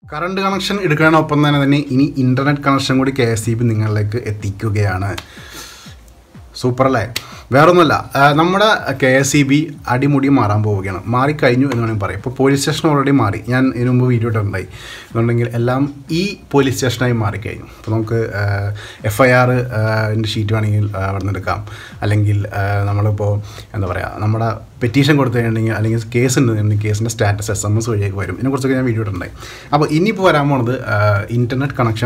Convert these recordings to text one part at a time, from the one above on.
current connection എടുക്കുന്നതിനൊപ്പം തന്നെ തന്നെ ഇനി ഇൻ്റർനെറ്റ് കണക്ഷൻ കൂടി കെ എസ് ഇ ബി നിങ്ങളിലേക്ക് എത്തിക്കുകയാണ് സൂപ്പർ അല്ലേ വേറൊന്നുമല്ല ആ, നമ്മുടെ കെ എസ് ഇ ബി അടിമുടി മാറാൻ പോവുകയാണ് മാറിക്കഴിഞ്ഞു എന്ന് വേണമെങ്കിൽ പറയാം ഇപ്പോൾ പോലീസ് സ്റ്റേഷൻ ഓൾറെഡി മാറി ഞാൻ ഇതിനു മുമ്പ് വീഡിയോ ഇട്ടുണ്ടായി എന്നുണ്ടെങ്കിൽ എല്ലാം ഈ പോലീസ് സ്റ്റേഷനായി മാറിക്കഴിഞ്ഞു അപ്പോൾ നമുക്ക് എഫ് ഐ ആർ ൻ്റെ ഷീറ്റ് വേണമെങ്കിൽ ആ, അവിടെ നിന്ന് എടുക്കാം അല്ലെങ്കിൽ ആ, നമ്മളിപ്പോൾ എന്താ പറയുക നമ്മുടെ പെറ്റീഷൻ കൊടുത്തു കഴിഞ്ഞിട്ടുണ്ടെങ്കിൽ അല്ലെങ്കിൽ കേസ് ഉണ്ടെന്നുണ്ടെങ്കിൽ കേസിൻ്റെ സ്റ്റാറ്റസ് എസ് എം എസ് വഴിയൊക്കെ വരും ഇതിനെക്കുറിച്ചൊക്കെ ഞാൻ വീഡിയോ ഇട്ടുണ്ടായി അപ്പോൾ ഇനിയിപ്പോൾ വരാൻ പോണത് internet connection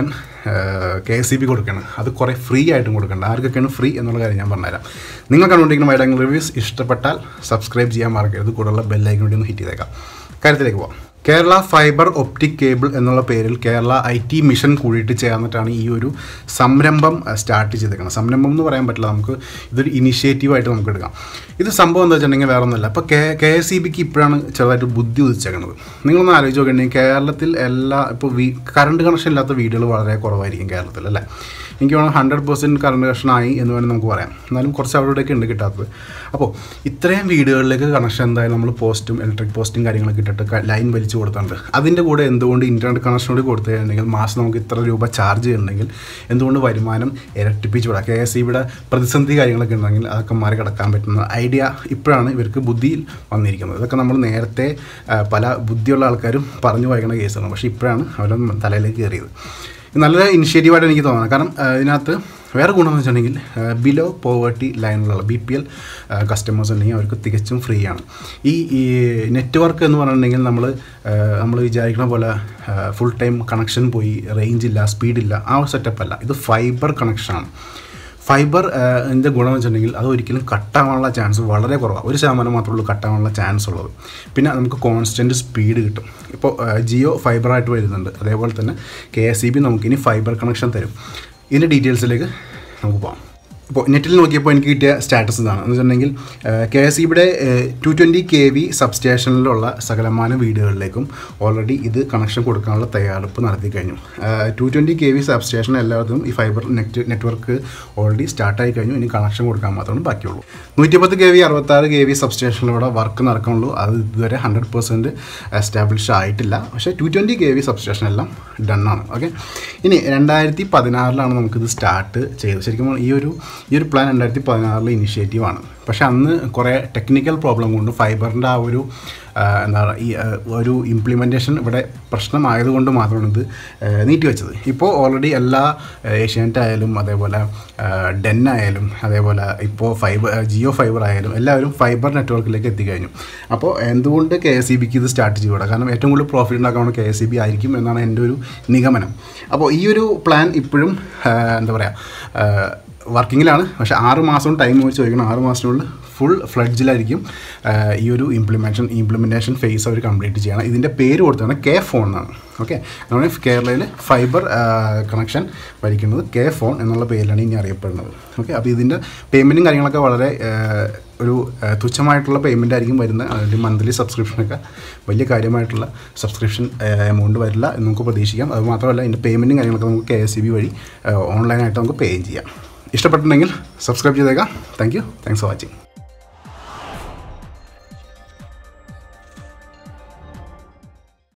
K S E B കൊടുക്കണം അത് കുറേ ഫ്രീ ആയിട്ടും കൊടുക്കണ്ട ആർക്കൊക്കെയാണ് ഫ്രീ എന്നുള്ള കാര്യം ഞാൻ പറഞ്ഞുതരാം നിങ്ങൾ കണ്ടുകൊണ്ടിരിക്കുന്ന വൈഡാങ് റിവ്യൂസ് ഇഷ്ടപ്പെട്ടാൽ സബ്സ്ക്രൈബ് ചെയ്യാൻ മറക്കരുത് കൂടുതലുള്ള ബെല്ലൈക്കൻ കൂടി ഒന്ന് ഹിറ്റ് ചെയ്തേക്കാം കാര്യത്തിലേക്ക് പോകാം കേരള ഫൈബർ ഒപ്റ്റിക് കേബിൾ എന്നുള്ള പേരിൽ കേരള ഐ ടി മിഷൻ കൂടിയിട്ട് ചേർന്നിട്ടാണ് ഈ ഒരു സംരംഭം സ്റ്റാർട്ട് ചെയ്തേക്കുന്നത് സംരംഭം എന്ന് പറയാൻ പറ്റില്ല നമുക്ക് ഇതൊരു ഇനിഷ്യേറ്റീവായിട്ട് നമുക്ക് എടുക്കാം ഇത് സംഭവം എന്താ വെച്ചിട്ടുണ്ടെങ്കിൽ വേറെ ഒന്നുമില്ല ഇപ്പോൾ കെ കെ എസ് ഇ ബിക്ക് ഇപ്പോഴാണ് ചെറുതായിട്ട് ബുദ്ധി ഉദിച്ചേക്കുന്നത് നിങ്ങളൊന്ന് ആലോചിച്ച് നോക്കുകയാണെങ്കിൽ കേരളത്തിൽ എല്ലാ ഇപ്പോൾ വീ കറണ്ട് കണക്ഷൻ ഇല്ലാത്ത വീടുകൾ വളരെ കുറവായിരിക്കും കേരളത്തിൽ അല്ലേ എനിക്ക് തോന്നുന്നു ഹൺഡ്രഡ് പെർസെൻറ്റ് കറണ്ട് കണക്ഷൻ ആയി എന്ന് വേണമെങ്കിൽ നമുക്ക് പറയാം എന്നാലും കുറച്ച് അവിടെയൊക്കെ ഉണ്ട് കിട്ടാത്തത് അപ്പോൾ ഇത്രയും വീടുകളിലേക്ക് കണക്ഷൻ എന്തായാലും നമ്മൾ പോസ്റ്റും ഇലക്ട്രിക് പോസ്റ്റും കാര്യങ്ങളൊക്കെ ഇട്ടിട്ട് ലൈൻ വലിച്ചു കൊടുത്തിട്ടുണ്ട് അതിൻ്റെ കൂടെ എന്തുകൊണ്ട് ഇൻ്റർനെറ്റ് കണക്ഷൻ കൂടി കൊടുത്തു കഴിഞ്ഞിട്ടുണ്ടെങ്കിൽ മാസം നമുക്ക് ഇത്ര രൂപ ചാർജ് ചെയ്യുന്നുണ്ടെങ്കിൽ എന്തുകൊണ്ട് വരുമാനം ഇരട്ടിപ്പിച്ച് വിടാം കെ എസ് സിയുടെ പ്രതിസന്ധി കാര്യങ്ങളൊക്കെ ഉണ്ടെങ്കിൽ അതൊക്കെ മറികടക്കാൻ പറ്റുന്ന ഐഡിയ ഇപ്പോഴാണ് ഇവർക്ക് ബുദ്ധിയിൽ വന്നിരിക്കുന്നത് ഇതൊക്കെ നമ്മൾ നേരത്തെ ആ, പല ബുദ്ധിയുള്ള ആൾക്കാരും പറഞ്ഞു വായിക്കുന്ന കേസാണ് പക്ഷേ ഇപ്പോഴാണ് അവരുടെ തലയിലേക്ക് കയറിയത് ഇത് നല്ല ഇനിഷ്യേറ്റീവായിട്ട് എനിക്ക് തോന്നുന്നത് കാരണം ആ, ഇതിനകത്ത് വേറെ ഗുണമെന്ന് വെച്ചിട്ടുണ്ടെങ്കിൽ ബിലോ പോവേർട്ടി ലൈനിലുള്ള ബി പി എൽ കസ്റ്റമേഴ്സ് ഉണ്ടെങ്കിൽ അവർക്ക് തികച്ചും ഫ്രീ ആണ് ഈ ഈ നെറ്റ്വർക്ക് എന്ന് പറഞ്ഞിട്ടുണ്ടെങ്കിൽ നമ്മൾ നമ്മൾ വിചാരിക്കുന്ന പോലെ ഫുൾ ടൈം കണക്ഷൻ പോയി റേഞ്ച് ഇല്ല സ്പീഡില്ല ആ ഒരു സെറ്റപ്പ് അല്ല ഇത് ഫൈബർ കണക്ഷനാണ് ഫൈബർ എൻ്റെ ഗുണം വെച്ചിട്ടുണ്ടെങ്കിൽ അത് ഒരിക്കലും കട്ടാവാനുള്ള ചാൻസ് വളരെ കുറവാണ് ഒരു ശതമാനം മാത്രമേ ഉള്ളൂ കട്ടാവാനുള്ള ചാൻസ് ഉള്ളത് പിന്നെ നമുക്ക് കോൺസ്റ്റൻറ്റ് സ്പീഡ് കിട്ടും ഇപ്പോൾ ജിയോ ഫൈബറായിട്ട് വരുന്നുണ്ട് അതേപോലെ തന്നെ കെ എസ് ഇ ബി നമുക്കിനി ഫൈബർ കണക്ഷൻ തരും ഇതിൻ്റെ ഡീറ്റെയിൽസിലേക്ക് നമുക്ക് പോകാം ഇപ്പോൾ നെറ്റിൽ നോക്കിയപ്പോൾ എനിക്ക് കിട്ടിയ സ്റ്റാറ്റസ് ഇതാണ് എന്ന് വെച്ചിട്ടുണ്ടെങ്കിൽ കെ എസ് ഇബിയുടെ ടു ട്വൻറ്റി കെ വി സബ്സ്റ്റേഷനിലുള്ള സകലമാന വീടുകളിലേക്കും ഓൾറെഡി ഇത് കണക്ഷൻ കൊടുക്കാനുള്ള തയ്യാറെടുപ്പ് നടത്തി കഴിഞ്ഞു two twenty K V substation എല്ലായിടത്തും ഈ ഫൈബർ നെറ്റ് നെറ്റ്വർക്ക് ഓൾറെഡി സ്റ്റാർട്ടായി കഴിഞ്ഞു ഇനി കണക്ഷൻ കൊടുക്കാൻ മാത്രമേ ബാക്കിയുള്ളൂ നൂറ്റിപ്പത്ത് കെ വി അറുപത്താറ് കെ വി സബ്സ്റ്റേഷനിലൂടെ വർക്ക് നടക്കുന്നുള്ളൂ അത് ഇതുവരെ ഹൺഡ്രഡ് പെർസെൻറ്റ് എസ്റ്റാബ്ലിഷ് ആയിട്ടില്ല പക്ഷേ two twenty K V substation എല്ലാം ഡണ്ണാണ് ഓക്കെ ഇനി രണ്ടായിരത്തി പതിനാറിലാണ് നമുക്കിത് സ്റ്റാർട്ട് ചെയ്തത് ശരിക്കും പറഞ്ഞാൽ ഈ ഒരു ഈ ഒരു പ്ലാൻ രണ്ടായിരത്തി പതിനാറിലെ ഇനിഷ്യേറ്റീവാണ് പക്ഷേ അന്ന് കുറേ ടെക്നിക്കൽ പ്രോബ്ലം കൊണ്ട് ഫൈബറിൻ്റെ ആ ഒരു ആ, എന്താ പറയുക ഈ ആ, ഒരു ഇംപ്ലിമെൻറ്റേഷൻ ഇവിടെ പ്രശ്നമായതുകൊണ്ട് മാത്രമാണ് ഇത് ആ, നീട്ടിവെച്ചത് ഇപ്പോൾ ഓൾറെഡി എല്ലാ ഏഷ്യാനെറ്റ് ആയാലും അതേപോലെ ഡെൻ ആയാലും അതേപോലെ ഇപ്പോൾ ഫൈബർ ജിയോ ഫൈബർ ആയാലും എല്ലാവരും ഫൈബർ നെറ്റ്വർക്കിലേക്ക് എത്തിക്കഴിഞ്ഞു അപ്പോൾ എന്തുകൊണ്ട് കെ എസ് ഇ ബിക്ക് ഇത് സ്റ്റാർട്ട് ചെയ്തുകൂടാ കാരണം ഏറ്റവും കൂടുതൽ പ്രോഫിറ്റ് ഉണ്ടാക്കാൻ കെ എസ് ഇ ബി ആയിരിക്കും എന്നാണ് എൻ്റെ ഒരു നിഗമനം അപ്പോൾ ഈ ഒരു പ്ലാൻ ഇപ്പോഴും ആ, എന്താ പറയുക വർക്കിങ്ങിലാണ് പക്ഷേ ആറ് മാസം ടൈം വെച്ച് ചോദിക്കണം ആറ് മാസത്തിനുള്ളിൽ ഫുൾ ഫ്ലഡ്ജിലായിരിക്കും ഈ ഒരു ഇംപ്ലിമെൻഷൻ ഇംപ്ലിമെൻറ്റേഷൻ ഫേസ് അവർ കംപ്ലീറ്റ് ചെയ്യണം ഇതിൻ്റെ പേര് കൊടുത്താണ് കെ ഫോൺ എന്നാണ് ഓക്കെ നമ്മുടെ കേരളയിൽ ഫൈബർ കണക്ഷൻ ഭരിക്കുന്നത് കെ ഫോൺ എന്നുള്ള പേരിലാണ് ഇനി അറിയപ്പെടുന്നത് ഓക്കെ അപ്പോൾ ഇതിൻ്റെ പേയ്മെൻറ്റും കാര്യങ്ങളൊക്കെ വളരെ ആ, ഒരു ആ, തുച്ഛമായിട്ടുള്ള പേയ്മെൻ്റ് ആയിരിക്കും വരുന്നത് അതിൻ്റെ മന്ത്ലി സബ്സ്ക്രിപ്ഷനൊക്കെ വലിയ കാര്യമായിട്ടുള്ള സബ്സ്ക്രിപ്ഷൻ എമൗണ്ട് വരില്ല എന്ന് നമുക്ക് പ്രതീക്ഷിക്കാം അത് മാത്രമല്ല ഇതിൻ്റെ പേയ്മെൻറ്റും കാര്യങ്ങളൊക്കെ നമുക്ക് കെ എസ് സി ബി വഴി ഓൺലൈനായിട്ട് നമുക്ക് പേ ചെയ്യാം ഇഷ്ടപ്പെട്ടിട്ടുണ്ടെങ്കിൽ സബ്സ്ക്രൈബ് ചെയ്തേക്കാം thank you thanks for watching